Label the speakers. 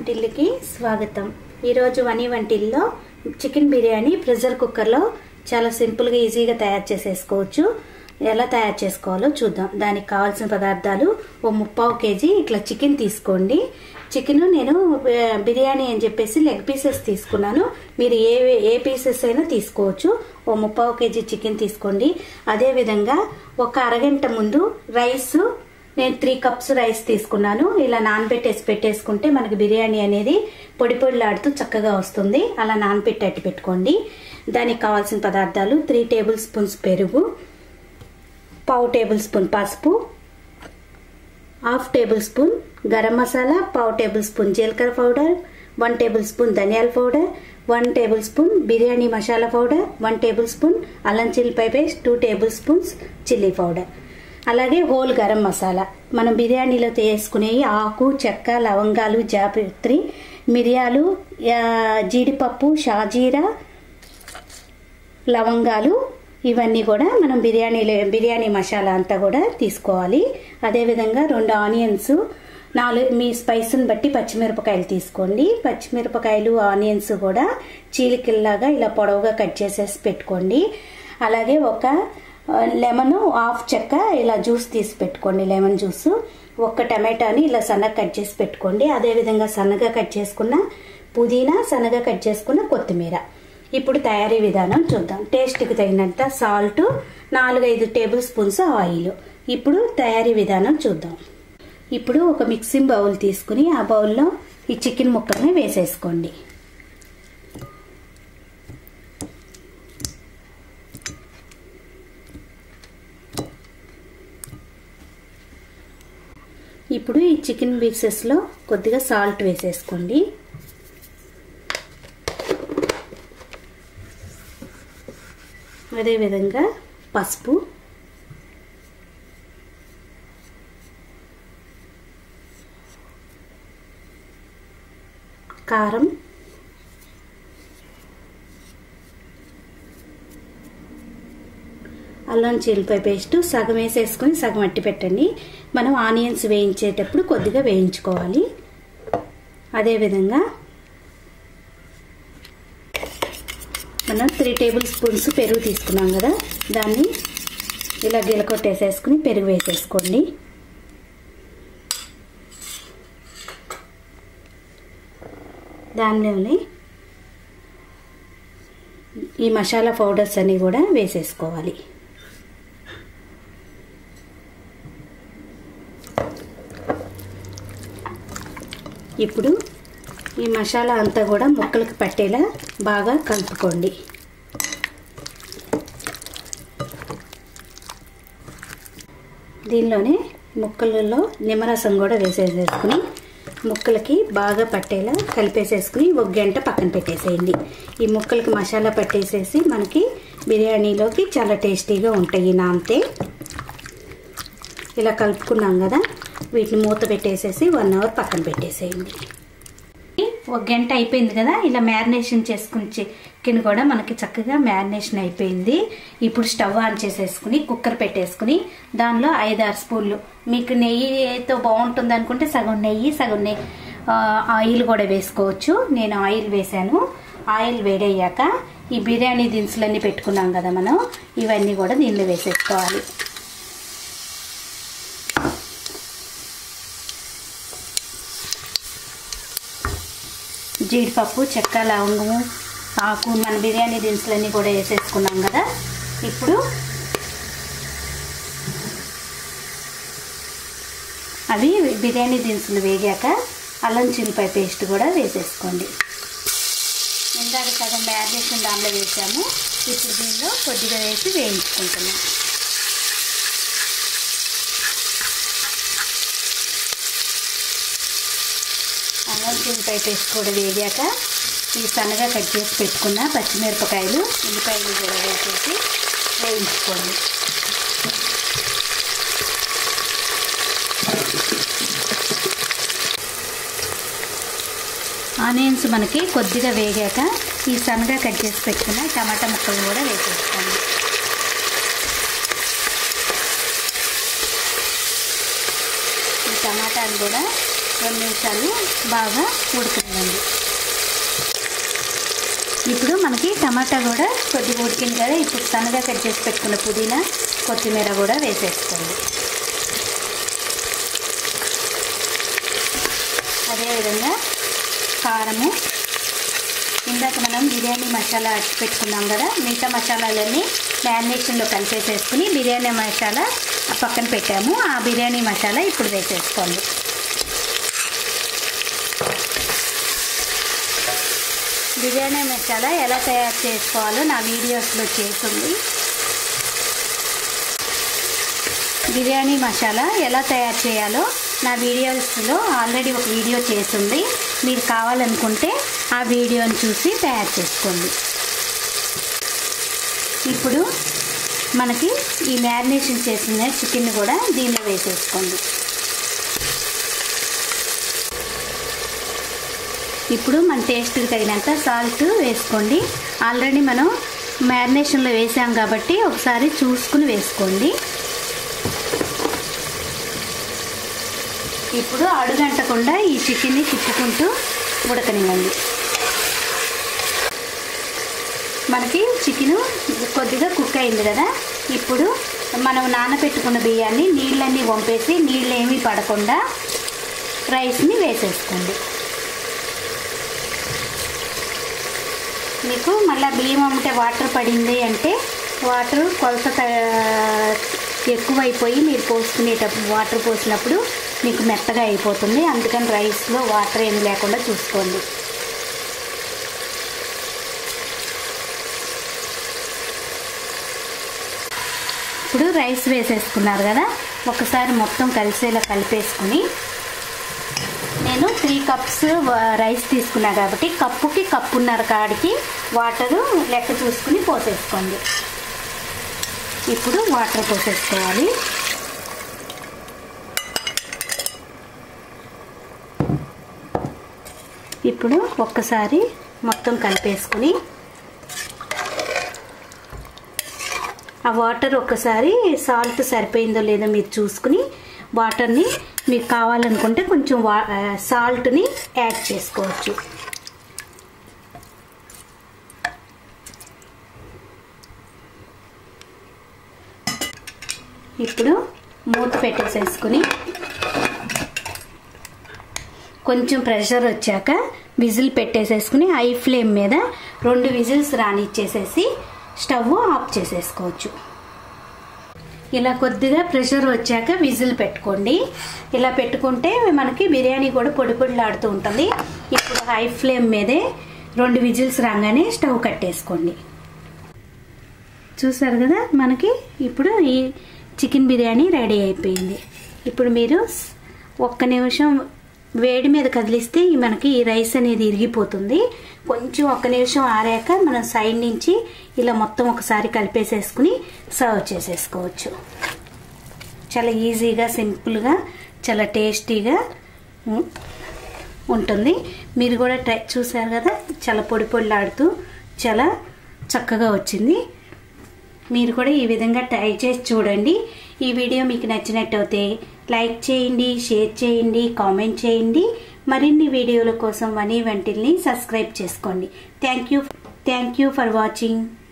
Speaker 1: వంటిల్లుకి స్వాగతం ఈరోజు వని వంటిల్లో చికెన్ బిర్యానీ ప్రెషర్ కుక్కర్లో చాలా సింపుల్గా ఈజీగా తయారు చేసేసుకోవచ్చు ఎలా తయారు చేసుకోవాలో చూద్దాం దానికి కావాల్సిన పదార్థాలు ఓ ముప్పావు కేజీ ఇట్లా చికెన్ తీసుకోండి చికెన్ నేను ఆ, బిర్యానీ అని చెప్పేసి లెగ్ పీసెస్ తీసుకున్నాను మీరు ఏ ఏ పీసెస్ అయినా తీసుకోవచ్చు ఓ ముప్పావు కేజీ చికెన్ తీసుకోండి అదేవిధంగా ఒక అరగంట ముందు రైస్ నేను త్రీ కప్స్ రైస్ తీసుకున్నాను ఇలా నానబెట్టేసి పెట్టేసుకుంటే మనకి బిర్యానీ అనేది పొడి పొడిలాడుతూ చక్కగా వస్తుంది అలా నానబెట్టి అట్టి పెట్టుకోండి దానికి కావాల్సిన పదార్థాలు త్రీ టేబుల్ స్పూన్స్ పెరుగు పావు టేబుల్ స్పూన్ పసుపు half tablespoon garam masala పావు టేబుల్ స్పూన్ జీలకర్ర పౌడర్ వన్ టేబుల్ స్పూన్ ధనియాల powder one tablespoon biryani masala powder one tablespoon అల్లం చిల్లిపాయ paste two tablespoons chilli powder అలాగే హోల్ గరం మసాలా మనం బిర్యానీలో వేసుకునే ఆకు చెక్క లవంగాలు జాపత్రి మిరియాలు ఆ, జీడిపప్పు షాజీరా లవంగాలు ఇవన్నీ కూడా మనం బిర్యానీలో బిర్యానీ మసాలా అంతా కూడా తీసుకోవాలి అదేవిధంగా రెండు ఆనియన్స్ నాలుగు మీ స్పైస్ని బట్టి పచ్చిమిరపకాయలు తీసుకోండి పచ్చిమిరపకాయలు ఆనియన్స్ కూడా చీలికల్లాగా ఇలా పొడవుగా కట్ చేసేసి పెట్టుకోండి అలాగే ఒక లెమన్ హాఫ్ చెక్క ఇలా జ్యూస్ తీసి పెట్టుకోండి లెమన్ జ్యూస్ ఒక్క టమాటాని ఇలా సన్నగా కట్ చేసి పెట్టుకోండి అదేవిధంగా సన్నగా కట్ చేసుకున్న పుదీనా సన్నగా కట్ చేసుకున్న కొత్తిమీర ఇప్పుడు తయారీ విధానం చూద్దాం టేస్ట్కి తగినంత సాల్ట్ నాలుగైదు టేబుల్ స్పూన్స్ ఆయిల్ ఇప్పుడు తయారీ విధానం చూద్దాం ఇప్పుడు ఒక మిక్సింగ్ బౌల్ తీసుకుని ఆ బౌల్లో ఈ చికెన్ ముక్కల్ని వేసేసుకోండి ఇప్పుడు ఈ చికెన్ పీసెస్లో కొద్దిగా సాల్ట్ వేసేసుకోండి అదేవిధంగా పసుపు కారం అల్లం చిల్లిపాయ పేస్ట్ సగం వేసేసుకొని సగం అట్టి పెట్టండి మనం ఆనియన్స్ వేయించేటప్పుడు కొద్దిగా వేయించుకోవాలి అదేవిధంగా మనం త్రీ టేబుల్ స్పూన్స్ పెరుగు తీసుకున్నాం కదా దాన్ని ఇలా గిలకొట్టేసేసుకుని పెరుగు వేసేసుకోండి దానిలోనే ఈ మసాలా పౌడర్స్ అన్నీ కూడా వేసేసుకోవాలి ఇప్పుడు ఈ మసాలా అంతా కూడా ముక్కలకు పట్టేలా బాగా కలుపుకోండి దీనిలోనే ముక్కలలో నిమ్మరసం కూడా వేసేసేసుకుని ముక్కలకి బాగా పట్టేలా కలిపేసేసుకుని ఒక గంట పక్కన పెట్టేసేయండి ఈ ముక్కలకి మసాలా పట్టేసేసి మనకి బిర్యానీలోకి చాలా టేస్టీగా ఉంటాయి నాంతే ఇలా కలుపుకున్నాం కదా వీటిని మూత పెట్టేసేసి వన్ అవర్ పక్కన పెట్టేసేయండి ఒక గంట అయిపోయింది కదా ఇలా మ్యారినేషన్ చేసుకుని చికెన్ కూడా మనకి చక్కగా మ్యారినేషన్ అయిపోయింది ఇప్పుడు స్టవ్ ఆన్ చేసేసుకుని కుక్కర్ పెట్టేసుకుని దానిలో ఐదు ఆరు స్పూన్లు మీకు నెయ్యితో బాగుంటుంది అనుకుంటే సగం నెయ్యి సగం నెయ్యి ఆ, ఆయిల్ కూడా వేసుకోవచ్చు నేను ఆయిల్ వేసాను ఆయిల్ వేడయ్యాక ఈ బిర్యానీ దినుసులన్నీ పెట్టుకున్నాం కదా మనం ఇవన్నీ కూడా దీనిలో వేసేసుకోవాలి జీడిపప్పు చెక్క లవంగము ఆకు మన బిర్యానీ దినుసులన్నీ కూడా వేసేసుకున్నాం కదా ఇప్పుడు అవి బిర్యానీ దినుసులు వేగాక అల్లం చిల్లిపాయ పేస్ట్ కూడా వేసేసుకోండి ఇందాక సగం మ్యారినేషన్ దానిలో వేసాము ఇప్పుడు దీనిలో కొద్దిగా వేసి వేయించుకుంటున్నాం అల్లం చిల్లిపాయ పేస్ట్ కూడా వేగాక ఈ సన్నగా కట్ చేసి పెట్టుకున్న పచ్చిమిరపకాయలు ఉల్లిపాయలు కూడా వేసేసి వేయించుకోండి ఆనియన్స్ మనకి కొద్దిగా వేగాక ఈ సన్నగా కట్ చేసి పెట్టుకున్న టమాటా ముక్కలు కూడా వేసేసుకోండి ఈ టమాటాలు కూడా రెండు నిమిషాలు బాగా ఉడుకుతుందండి ఇప్పుడు మనకి టమాటా కూడా కొద్దిగా ఉడికింది కదా ఇప్పుడు సన్నగా కట్ చేసి పెట్టుకున్న పుదీనా కొత్తిమీర కూడా వేసేసుకోండి అదేవిధంగా కారము ఇందాక మనం బిర్యానీ మసాలా అట్టి పెట్టుకున్నాం కదా మిగతా మసాలాలన్నీ మ్యారినేషన్లో కలిపేసేసుకుని బిర్యానీ మసాలా పక్కన పెట్టాము ఆ బిర్యానీ మసాలా ఇప్పుడు వేసేసుకోండి బిర్యానీ మసాలా ఎలా తయారు చేసుకోవాలో నా వీడియోస్లో చేస్తుంది బిర్యానీ మసాలా ఎలా తయారు చేయాలో నా వీడియోస్లో ఆల్రెడీ ఒక వీడియో చేసింది మీరు కావాలనుకుంటే ఆ వీడియోని చూసి తయారు చేసుకోండి ఇప్పుడు మనకి ఈ మ్యారినేషన్ చేసిన చికెన్ కూడా దీనిలో వేసేసుకోండి ఇప్పుడు మన టేస్ట్కి తగినంత సాల్ట్ వేసుకోండి ఆల్రెడీ మనం మ్యారినేషన్లో వేసాం కాబట్టి ఒకసారి చూసుకుని వేసుకోండి ఇప్పుడు అడుగంటకుండా ఈ చికెన్ని తిప్పుకుంటూ ఉడకనివ్వండి మనకి చికెన్ కొద్దిగా కుక్ అయింది కదా ఇప్పుడు మనం నానబెట్టుకున్న బియ్యాన్ని నీళ్ళన్నీ వంపేసి నీళ్ళు ఏమీ పడకుండా రైస్ని వేసేసుకోండి మీకు మళ్ళీ బియ్యం అమ్మితే వాటర్ పడింది అంటే వాటర్ కొలత ఎక్కువైపోయి మీరు పోసుకునేటప్పుడు వాటర్ పోసినప్పుడు మీకు మెత్తగా అయిపోతుంది అందుకని రైస్లో వాటర్ ఏమి లేకుండా చూసుకోండి ఇప్పుడు రైస్ వేసేసుకున్నారు కదా ఒకసారి మొత్తం కలిసేలా కలిపేసుకుని నేను త్రీ కప్స్ రైస్ తీసుకున్నా కాబట్టి కప్పుకి కప్పున్నర కాడికి వాటరు లెక్క చూసుకుని పోసేసుకోండి ఇప్పుడు వాటర్ పోసేసుకోవాలి ఇప్పుడు ఒక్కసారి మొత్తం కలిపేసుకుని ఆ వాటర్ ఒకసారి సాల్ట్ సరిపోయిందో లేదో మీరు చూసుకుని వాటర్ని మీకు కావాలనుకుంటే కొంచెం వా సాల్ట్ని యాడ్ చేసుకోవచ్చు ఇప్పుడు మూత పెట్టేసేసుకుని కొంచెం ప్రెషర్ వచ్చాక విజిల్ పెట్టేసేసుకుని హై ఫ్లేమ్ మీద రెండు విజిల్స్ రానిచ్చేసేసి స్టవ్ ఆఫ్ చేసేసుకోవచ్చు ఇలా కొద్దిగా ప్రెషర్ వచ్చాక విజిల్ పెట్టుకోండి ఇలా పెట్టుకుంటే మనకి బిర్యానీ కూడా పొడి పొడిలాడుతూ ఉంటుంది ఇప్పుడు హై ఫ్లేమ్ మీదే రెండు విజిల్స్ రాగానే స్టవ్ కట్టేసుకోండి చూసారు కదా మనకి ఇప్పుడు ఈ చికెన్ బిర్యానీ రెడీ అయిపోయింది ఇప్పుడు మీరు ఒక్క నిమిషం వేడి మీద కదిలిస్తే మనకి ఈ రైస్ అనేది ఇరిగిపోతుంది కొంచెం ఒక్క నిమిషం ఆరాక మనం సైడ్ నుంచి ఇలా మొత్తం ఒకసారి కలిపేసేసుకుని సర్వ్ చేసేసుకోవచ్చు చాలా ఈజీగా సింపుల్గా చాలా టేస్టీగా ఉంటుంది మీరు కూడా ట్రై చూసారు కదా చాలా పొడి పొడిలాడుతూ చాలా చక్కగా వచ్చింది మీరు కూడా ఈ విధంగా ట్రై చేసి చూడండి ఈ వీడియో మీకు నచ్చినట్టయితే లైక్ చేయండి షేర్ చేయండి కామెంట్ చేయండి మరిన్ని వీడియోల కోసం వనీ వంటిల్ని సబ్స్క్రైబ్ చేసుకోండి thank you thank you for watching